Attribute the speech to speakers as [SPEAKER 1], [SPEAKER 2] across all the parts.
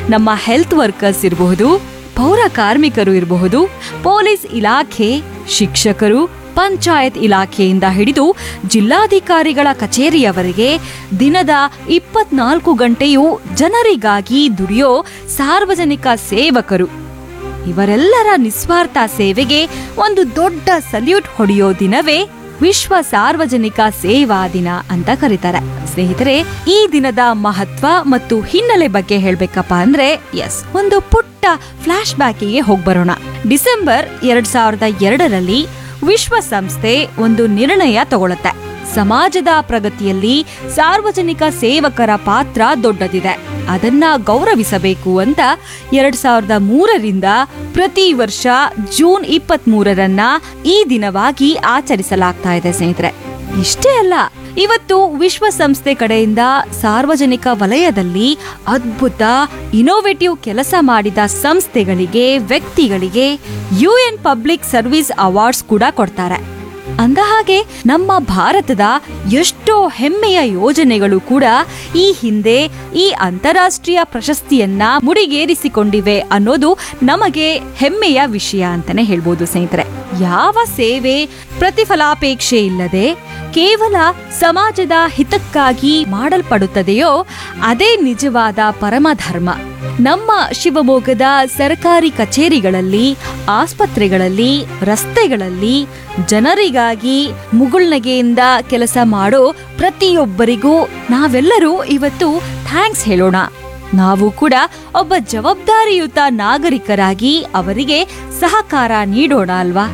[SPEAKER 1] ನಮ್ಮ health workers ಇರಬಹುದು ಪೌರ ಕಾರ್ಮಿಕರು ಇರಬಹುದು ಪೊಲೀಸ್ ಇಲಾಖೆ ಶಿಕ್ಷಕರು ಪಂಚಾಯತ್ ಇಲಾಖೆಯಿಂದ ಹಿಡಿದು ಜಿಲ್ಲಾಧಿಕಾರಿಗಳ ಕಚೇರಿಯವರೆಗೆ ದಿನದ ಇಪ್ಪತ್ನಾಲ್ಕು ಗಂಟೆಯೂ ಜನರಿಗಾಗಿ ದುಡಿಯೋ ಸಾರ್ವಜನಿಕ ಸೇವಕರು ಇವರೆಲ್ಲರ ನಿಸ್ವಾರ್ಥ ಸೇವೆಗೆ ಒಂದು ದೊಡ್ಡ ಸಲ್ಯೂಟ್ ಹೊಡೆಯೋ ದಿನವೇ ವಿಶ್ವ ಸಾರ್ವಜನಿಕ ಸೇವಾ ದಿನ ಅಂತ ಕರೀತಾರೆ ಸ್ನೇಹಿತರೆ ಈ ದಿನದ ಮಹತ್ವ ಮತ್ತು ಹಿನ್ನೆಲೆ ಬಗ್ಗೆ ಹೇಳ್ಬೇಕಪ್ಪ ಅಂದ್ರೆ ಎಸ್ ಒಂದು ಪುಟ್ಟ ಫ್ಲಾಶ್ ಬ್ಯಾಕಿಗೆ ಹೋಗ್ಬರೋಣ ಡಿಸೆಂಬರ್ ಎರಡ್ ಸಾವಿರದ ಎರಡರಲ್ಲಿ ವಿಶ್ವಸಂಸ್ಥೆ ಒಂದು ನಿರ್ಣಯ ತಗೊಳುತ್ತೆ ಸಮಾಜದ ಪ್ರಗತಿಯಲ್ಲಿ ಸಾರ್ವಜನಿಕ ಸೇವಕರ ಪಾತ್ರ ದೊಡ್ಡದಿದೆ ಅದನ್ನ ಗೌರವಿಸಬೇಕು ಅಂತ ಎರಡ್ ಸಾವಿರದ ಮೂರರಿಂದ ಪ್ರತಿ ವರ್ಷ ಜೂನ್ ಇಪ್ಪತ್ತ್ ಮೂರರನ್ನ ಈ ದಿನವಾಗಿ ಆಚರಿಸಲಾಗ್ತಾ ಇದೆ ಸ್ನೇಹಿತರೆ ಇಷ್ಟೇ ಅಲ್ಲ ಇವತ್ತು ವಿಶ್ವಸಂಸ್ಥೆ ಕಡೆಯಿಂದ ಸಾರ್ವಜನಿಕ ವಲಯದಲ್ಲಿ ಅದ್ಭುತ ಇನೋವೇಟಿವ್ ಕೆಲಸ ಮಾಡಿದ ಸಂಸ್ಥೆಗಳಿಗೆ ವ್ಯಕ್ತಿಗಳಿಗೆ ಯುಎನ್ ಪಬ್ಲಿಕ್ ಸರ್ವಿಸ್ ಅವಾರ್ಡ್ಸ್ ಕೂಡ ಕೊಡ್ತಾರೆ ಅಂದಹಾಗೆ ನಮ್ಮ ಭಾರತದ ಎಷ್ಟೋ ಹೆಮ್ಮೆಯ ಯೋಜನೆಗಳು ಕೂಡ ಈ ಹಿಂದೆ ಈ ಅಂತಾರಾಷ್ಟ್ರೀಯ ಪ್ರಶಸ್ತಿಯನ್ನ ಮುಡಿಗೇರಿಸಿಕೊಂಡಿವೆ ಅನ್ನೋದು ನಮಗೆ ಹೆಮ್ಮೆಯ ವಿಷಯ ಅಂತಾನೆ ಹೇಳ್ಬೋದು ಸ್ನೇಹಿತರೆ ಯಾವ ಸೇವೆ ಪ್ರತಿಫಲಾಪೇಕ್ಷೆ ಇಲ್ಲದೆ ಕೇವಲ ಸಮಾಜದ ಹಿತಕ್ಕಾಗಿ ಮಾಡಲ್ಪಡುತ್ತದೆಯೋ ಅದೇ ನಿಜವಾದ ಪರಮಧರ್ಮ ನಮ್ಮ ಶಿವಮೊಗ್ಗದ ಸರ್ಕಾರಿ ಕಚೇರಿಗಳಲ್ಲಿ ಆಸ್ಪತ್ರೆಗಳಲ್ಲಿ ರಸ್ತೆಗಳಲ್ಲಿ ಜನರಿಗಾಗಿ ಮುಗುಳ್ನಗೆಯಿಂದ ಕೆಲಸ ಮಾಡೋ ಪ್ರತಿಯೊಬ್ಬರಿಗೂ ನಾವೆಲ್ಲರೂ ಇವತ್ತು ಥ್ಯಾಂಕ್ಸ್ ಹೇಳೋಣ ನಾವು ಕೂಡ ಒಬ್ಬ ಜವಾಬ್ದಾರಿಯುತ ನಾಗರಿಕರಾಗಿ ಅವರಿಗೆ ಸಹಕಾರ ನೀಡೋಣ ಅಲ್ವಾ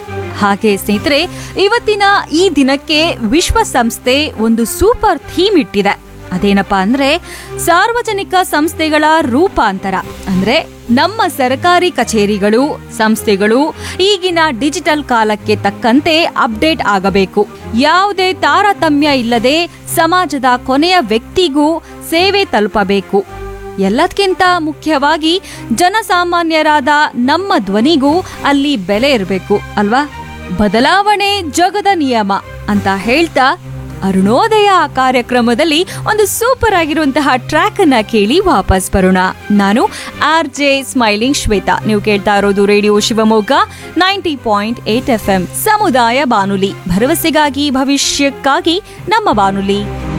[SPEAKER 1] ಹಾಗೆ ಸ್ನೇಹಿತರೆ ಇವತ್ತಿನ ಈ ದಿನಕ್ಕೆ ವಿಶ್ವಸಂಸ್ಥೆ ಒಂದು ಸೂಪರ್ ಥೀಮ್ ಇಟ್ಟಿದೆ ಅದೇನಪ್ಪಾ ಅಂದ್ರೆ ಸಾರ್ವಜನಿಕ ಸಂಸ್ಥೆಗಳ ರೂಪಾಂತರ ಅಂದ್ರೆ ನಮ್ಮ ಸರ್ಕಾರಿ ಕಚೇರಿಗಳು ಸಂಸ್ಥೆಗಳು ಈಗಿನ ಡಿಜಿಟಲ್ ಕಾಲಕ್ಕೆ ತಕ್ಕಂತೆ ಅಪ್ಡೇಟ್ ಆಗಬೇಕು ಯಾವುದೇ ತಾರತಮ್ಯ ಇಲ್ಲದೆ ಸಮಾಜದ ಕೊನೆಯ ವ್ಯಕ್ತಿಗೂ ಸೇವೆ ತಲುಪಬೇಕು ಎಲ್ಲದಕ್ಕಿಂತ ಮುಖ್ಯವಾಗಿ ಜನಸಾಮಾನ್ಯರಾದ ನಮ್ಮ ಧ್ವನಿಗೂ ಅಲ್ಲಿ ಬೆಲೆ ಇರಬೇಕು ಅಲ್ವಾ ಬದಲಾವಣೆ ಜಗದ ನಿಯಮ ಅಂತ ಹೇಳ್ತಾ ಅರುಣೋದಯ ಕಾರ್ಯಕ್ರಮದಲ್ಲಿ ಒಂದು ಸೂಪರ್ ಆಗಿರುವಂತಹ ಟ್ರ್ಯಾಕ್ ಅನ್ನ ಕೇಳಿ ವಾಪಸ್ ಬರೋಣ ನಾನು ಆರ್ ಜೆ ಸ್ಮೈಲಿಂಗ್ ಶ್ವೇತಾ ನೀವು ಕೇಳ್ತಾ ಇರೋದು radio Shivamogga ninety point eight F M ಸಮುದಾಯ ಬಾನುಲಿ ಭರವಸೆಗಾಗಿ ಭವಿಷ್ಯಕ್ಕಾಗಿ ನಮ್ಮ ಬಾನುಲಿ